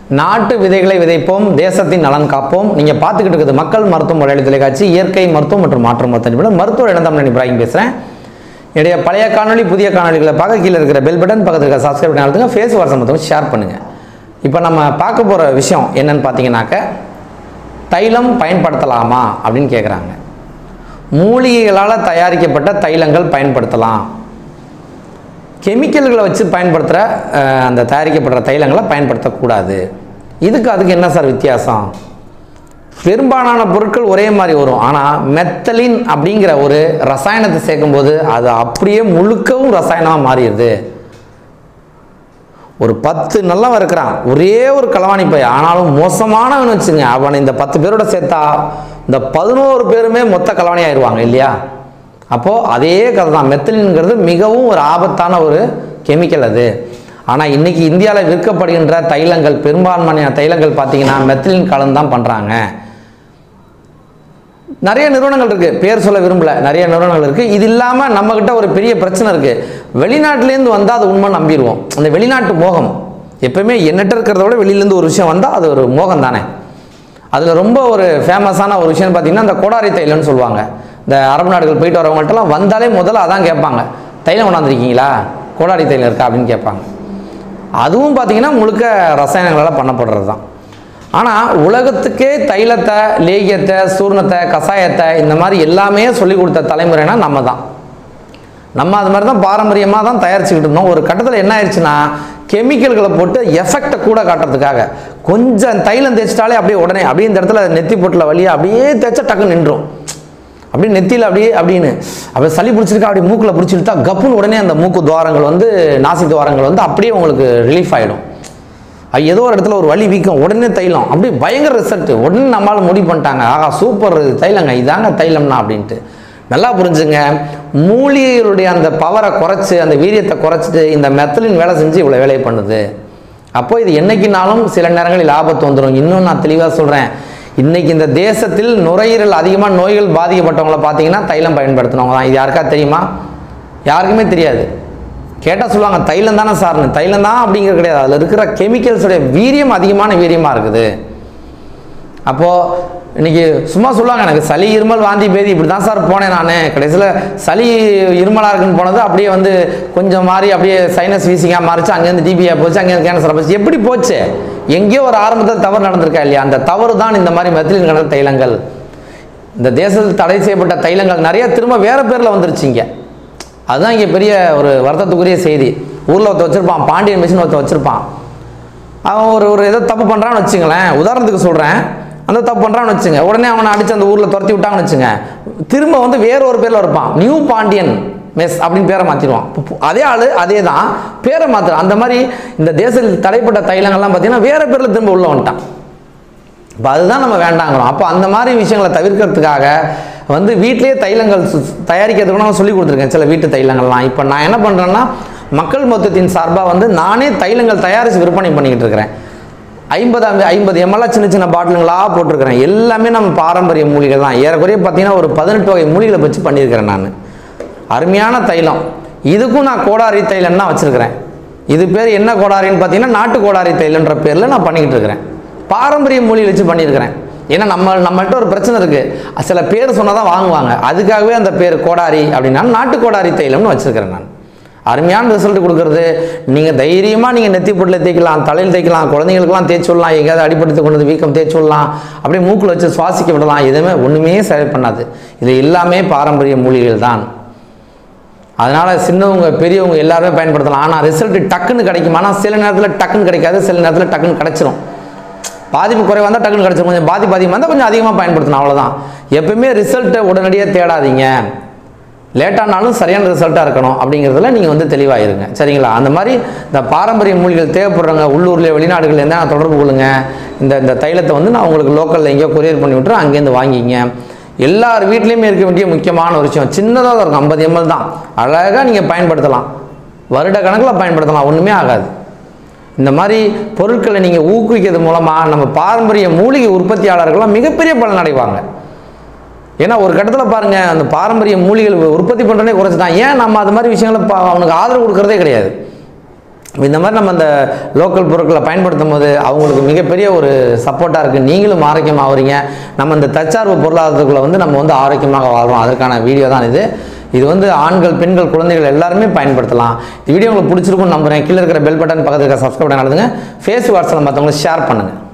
நாட்டு விதைகளை விதைப்போம் தேசத்தின் நலன் காப்போம் நீங்க பார்த்துக்கிட்டு இருக்குது மக்கள் மருத்துவம் மலையாளி தொலைக்காட்சி இயற்கை மருத்துவம் மற்றும் மாற்று மருத்துவ நிபுணர் மருத்துவர் இளந்தமிழன் இப்ராஹிம் பேசுறேன் என்னுடைய பழைய காணொளி புதிய காணொளிகளை பார்க்க கீழே இருக்கிற பெல் பட்டன் பக்கத்தில் இருக்கிற சப்ஸ்கிரைப் பண்ணி அழுத்துங்க ஃபேஸ் வாட்ஸ்அப் மொத்தம் ஷேர் பண்ணுங்க இப்போ நம்ம பார்க்க போகிற விஷயம் என்னன்னு பார்த்தீங்கன்னாக்க தைலம் பயன்படுத்தலாமா அப்படின்னு கேட்குறாங்க மூலிகைகளால் தயாரிக்கப்பட்ட தைலங்கள் பயன்படுத்தலாம் கெமிக்கல்களை வச்சு பயன்படுத்துகிற அஹ், அந்த தயாரிக்கப்படுற தைலங்களை பயன்படுத்தக்கூடாது இதுக்கு அதுக்கு என்ன சார் வித்தியாசம் பெரும்பாலான பொருட்கள் ஒரே மாதிரி வரும் ஆனால் மெத்தலின் அப்படிங்கிற ஒரு ரசாயனத்தை சேர்க்கும்போது அது அப்படியே முழுக்கவும் ரசாயனமாக மாறிடுது ஒரு பத்து நல்லவன் இருக்கிறான் ஒரே ஒரு களவாணி பை ஆனாலும் மோசமானவன் வச்சுங்க அவனை இந்த பத்து பேரோட சேர்த்தா இந்த பதினோரு பேருமே மொத்த களவாணி ஆயிடுவாங்க இல்லையா அப்போது அதே கதை தான் மெத்தலின்ங்கிறது மிகவும் ஒரு ஆபத்தான ஒரு கெமிக்கல் அது ஆனால் இன்னைக்கு இந்தியாவில் விற்கப்படுகின்ற தைலங்கள் பெரும்பான்மையான தைலங்கள் பார்த்தீங்கன்னா மெத்தலின் கலந்து தான் பண்ணுறாங்க நிறைய நிறுவனங்கள் இருக்கு பேர் சொல்ல விரும்பல நிறைய நிறுவனங்கள் இருக்கு இது இல்லாம நம்ம கிட்ட ஒரு பெரிய பிரச்சனை இருக்கு வெளிநாட்டிலேருந்து வந்தா அது உண்மை நம்பிடுவோம் அந்த வெளிநாட்டு மோகம் எப்பவுமே என்னட்ட இருக்கிறத விட வெளியிலேருந்து ஒரு விஷயம் வந்தா அது ஒரு மோகம் தானே அதுல ரொம்ப ஒரு ஃபேமஸான ஒரு விஷயம் பார்த்தீங்கன்னா இந்த கோடாரி தைலம்னு சொல்லுவாங்க இந்த அரபு நாடுகள் போயிட்டு வரவங்கள்ட்டலாம் வந்தாலே முதல்ல அதான் கேட்பாங்க தைலம் கொண்டாந்துருக்கீங்களா கோடாரி தைலம் இருக்கா அப்படின்னு கேட்பாங்க அதுவும் பார்த்தீங்கன்னா முழுக்க ரசாயனங்களால் பண்ணப்படுறது தான் ஆனால் உலகத்துக்கே தைலத்தை லேகியத்தை சூர்ணத்தை கஷாயத்தை இந்த மாதிரி எல்லாமே சொல்லி கொடுத்த தலைமுறைனா நம்ம தான் நம்ம அது மாதிரி தான் பாரம்பரியமாக தான் தயாரிச்சுக்கிட்டு இருந்தோம் ஒரு கட்டத்தில் என்ன ஆயிடுச்சுன்னா கெமிக்கல்களை போட்டு எஃபெக்டை கூட காட்டுறதுக்காக கொஞ்சம் தைலம் தேய்ச்சிட்டாலே அப்படியே உடனே அப்படியே இந்த இடத்துல நெத்தி பொட்டில் வழியாக அப்படியே தேய்ச்சா டக்குன்னு நின்றும் அப்படியே நெத்தியில் அப்படியே அப்படின்னு அப்படியே சளி பிடிச்சிருக்கா அப்படியே மூக்கில் பிடிச்சிருந்தா கப்புன்னு உடனே அந்த மூக்கு துவாரங்கள் வந்து நாசி துவாரங்கள் வந்து அப்படியே உங்களுக்கு ரிலீஃப் ஆகிடும் அது ஏதோ ஒரு இடத்துல ஒரு வலி வீக்கம் உடனே தைலம் அப்படியே பயங்கர ரிசல்ட் உடனே நம்மளால முடிவு பண்ணிட்டாங்க ஆகா சூப்பர் தைலங்க இதாங்க தைலம்னா அப்படின்ட்டு நல்லா புரிஞ்சுங்க மூலிகைகளுடைய அந்த பவரை குறைச்சி அந்த வீரியத்தை குறைச்சிட்டு இந்த மெத்தலின் வேலை செஞ்சு இவ்வளோ வேலையை பண்ணுது அப்போ இது என்னைக்குனாலும் சில நேரங்களில் ஆபத்து வந்துடும் இன்னும் நான் தெளிவாக சொல்கிறேன் இன்னைக்கு இந்த தேசத்தில் நுரையீரல் அதிகமாக நோய்கள் பாதிக்கப்பட்டவங்கள பார்த்தீங்கன்னா தைலம் பயன்படுத்தினவங்க தான் இது யாருக்கா தெரியுமா யாருக்குமே தெரியாது கேட்டால் சொல்லுவாங்க தைலம் தானே சார்னு தைலம் தான் அப்படிங்கிறது கிடையாது அதில் இருக்கிற கெமிக்கல்ஸுடைய வீரியம் அதிகமான வீரியமாக இருக்குது அப்போது இன்னைக்கு சும்மா சொல்லுவாங்க எனக்கு சளி இருமல் வாந்தி பேதி இப்படி தான் சார் போனேன் நான் கடைசியில் சளி இருமலாக இருக்குன்னு போனது அப்படியே வந்து கொஞ்சம் மாறி அப்படியே சைனஸ் வீசிங்காக மாறிச்சு அங்கேருந்து டிபியா போச்சு அங்கேருந்து கேன்சர் போச்சு எப்படி போச்சு எங்கேயோ ஒரு ஆரம்பத்தில் தவறு நடந்திருக்கா இல்லையா அந்த தவறு தான் இந்த மாதிரி மெத்திலின் கடல் தைலங்கள் இந்த தேசத்தில் தடை செய்யப்பட்ட தைலங்கள் நிறைய திரும்ப வேற பேரில் வந்துருச்சுங்க அதுதான் இங்கே பெரிய ஒரு வருத்தத்துக்குரிய செய்தி ஊரில் ஒருத்த வச்சுருப்பான் பாண்டியன் மிஷின் ஒருத்த வச்சுருப்பான் அவன் ஒரு ஒரு ஏதோ தப்பு பண்ணுறான்னு வச்சுங்களேன் உதாரணத்துக்கு சொல்கிறேன் அந்த தப்பு பண்ணுறான்னு வச்சுங்க உடனே அவனை அடித்து அந்த ஊரில் துரத்தி விட்டாங்கன்னு வச்சுங்க திரும்ப வந்து வேற ஒரு பேரில் இருப்பான் நியூ பாண்டியன் மெஸ் அப்படின்னு பேரை மாற்றிடுவான் அதே ஆள் அதே தான் பேரை மாற்றுறான் அந்த மாதிரி இந்த தேசத்தில் தடைப்பட்ட தைலங்கள்லாம் பார்த்தீங்கன்னா வேற பேரில் திரும்ப உள்ள வந்துட்டான் இப்போ அதுதான் நம்ம வேண்டாங்கிறோம் அப்போ அந்த மாதிரி விஷயங்களை தவிர்க்கிறதுக்காக வந்து வீட்டிலேயே தைலங்கள் சு- தயாரிக்கிறதுக்கு நான் சொல்லி கொடுத்துருக்கேன் சில வீட்டு தைலங்கள்லாம் இப்போ நான் என்ன பண்ணுறேன்னா மக்கள் மொத்தத்தின் சார்பாக வந்து நானே தைலங்கள் தயாரித்து விற்பனை பண்ணிக்கிட்டு இருக்கிறேன் ஐம்பது ஐம்பது எம்எல்ஆ சின்ன சின்ன பாட்டிலுங்களாக போட்டிருக்கிறேன் எல்லாமே நம்ம பாரம்பரிய மூலிகை தான் ஏறக்குறைய பார்த்தீங்கன்னா ஒரு பதினெட்டு வகை மூலிகளை வச்சு பண்ணியிருக்கிறேன் நான் அருமையான தைலம் இதுக்கும் நான் கோடாரி தைலம் தான் வச்சுருக்கிறேன் இது பேர் என்ன கோடாரின்னு பார்த்தீங்கன்னா நாட்டு கோடாரி தைலன்ற பேரில் நான் பண்ணிக்கிட்டு இருக்கிறேன் பாரம்பரிய மூலிகை வச்சு பண்ணியிருக்கிறேன் ஏன்னா நம்ம நம்மள்ட்ட ஒரு பிரச்சனை இருக்குது சில பேர் சொன்னால் தான் வாங்குவாங்க அதுக்காகவே அந்த பேர் கோடாரி அப்படின்னா நாட்டு கோடாரி தைலம்னு வச்சுருக்கிறேன் நான் அருமையான ரிசல்ட் கொடுக்கறது நீங்கள் தைரியமாக நீங்கள் நெத்தி பொட்டில் தேய்க்கலாம் தலையில் தேய்க்கலாம் குழந்தைங்களுக்குலாம் தேய்ச்சி விடலாம் எங்கேயாவது அடிப்படுத்தி கொண்டு வந்து வீக்கம் தேய்ச்சி விடலாம் அப்படியே மூக்கில் வச்சு சுவாசிக்க விடலாம் எதுவுமே ஒன்றுமே செயல் பண்ணாது இது எல்லாமே பாரம்பரிய மூலிகைகள் தான் அதனால் சின்னவங்க பெரியவங்க எல்லாருமே பயன்படுத்தலாம் ஆனால் ரிசல்ட் டக்குன்னு கிடைக்கும் ஆனால் சில நேரத்தில் டக்குன்னு கிடைக்காது சில நேரத்தில் டக்குன்னு கிடைச்சிரும் பாதிப்பு குறைவாக இருந்தால் டக்குன்னு கிடைச்சிரும் கொஞ்சம் பாதிப்பு அதிகமாக இருந்தால் கொஞ்சம் அதிகமாக பயன்படுத்தணும் அவ்வளோதான் எப்பவுமே ரிசல்ட்டை உடனடியாக தேடாதீங்க லேட்டானாலும் சரியான ரிசல்ட்டாக இருக்கணும் அப்படிங்கிறதுல நீங்கள் வந்து தெளிவாக இருங்க சரிங்களா அந்த மாதிரி இந்த பாரம்பரிய மூலிகள் தேவைப்படுறவங்க உள்ளூரில் வெளிநாடுகள் என்ன தொடர்பு கொள்ளுங்க இந்த இந்த தைலத்தை வந்து நான் உங்களுக்கு லோக்கலில் எங்கேயோ கொரியர் பண்ணி விட்டுறேன் அங்கேருந்து வாங்கிங்க எல்லார் வீட்லேயுமே இருக்க வேண்டிய முக்கியமான ஒரு விஷயம் சின்னதாக இருக்கும் ஐம்பது எம்எல் தான் அழகாக நீங்கள் பயன்படுத்தலாம் வருட கணக்கில் பயன்படுத்தலாம் ஒன்றுமே ஆகாது இந்த மாதிரி பொருட்களை நீங்கள் ஊக்குவிக்கிறது மூலமாக நம்ம பாரம்பரிய மூலிகை உற்பத்தியாளர்கள்லாம் மிகப்பெரிய பலன் அடைவாங்க ஏன்னா ஒரு கட்டத்தில் பாருங்க அந்த பாரம்பரிய மூலிகைகள் உற்பத்தி பண்ணுறதே குறைச்சிட்டான் ஏன் நம்ம அது மாதிரி விஷயங்களை பா- அவனுக்கு ஆதரவு கொடுக்கறதே கிடையாது இந்த மாதிரி நம்ம இந்த லோக்கல் பொருட்களை பயன்படுத்தும் போது அவங்களுக்கு மிகப்பெரிய ஒரு சப்போர்ட்டாக இருக்குது நீங்களும் ஆரோக்கியமாக ஆகுறீங்க நம்ம இந்த தற்சார்பு பொருளாதாரத்துக்குள்ளே வந்து நம்ம வந்து ஆரோக்கியமாக வாழ்கிறோம் அதற்கான வீடியோ தான் இது இது வந்து ஆண்கள் பெண்கள் குழந்தைகள் எல்லாருமே பயன்படுத்தலாம் இந்த வீடியோ உங்களுக்கு பிடிச்சிருக்கும்னு நம்புறேன் கீழே இருக்கிற பெல் பட்டன் பக்கத்தில் இருக்கிற சப்ஸ்கிரைப் பண்ண நடந்துங்க ஃபேஸ் வாட்ஸ்அப்பில் மற்றவங்களுக்கு ஷேர் பண்ணுங்கள்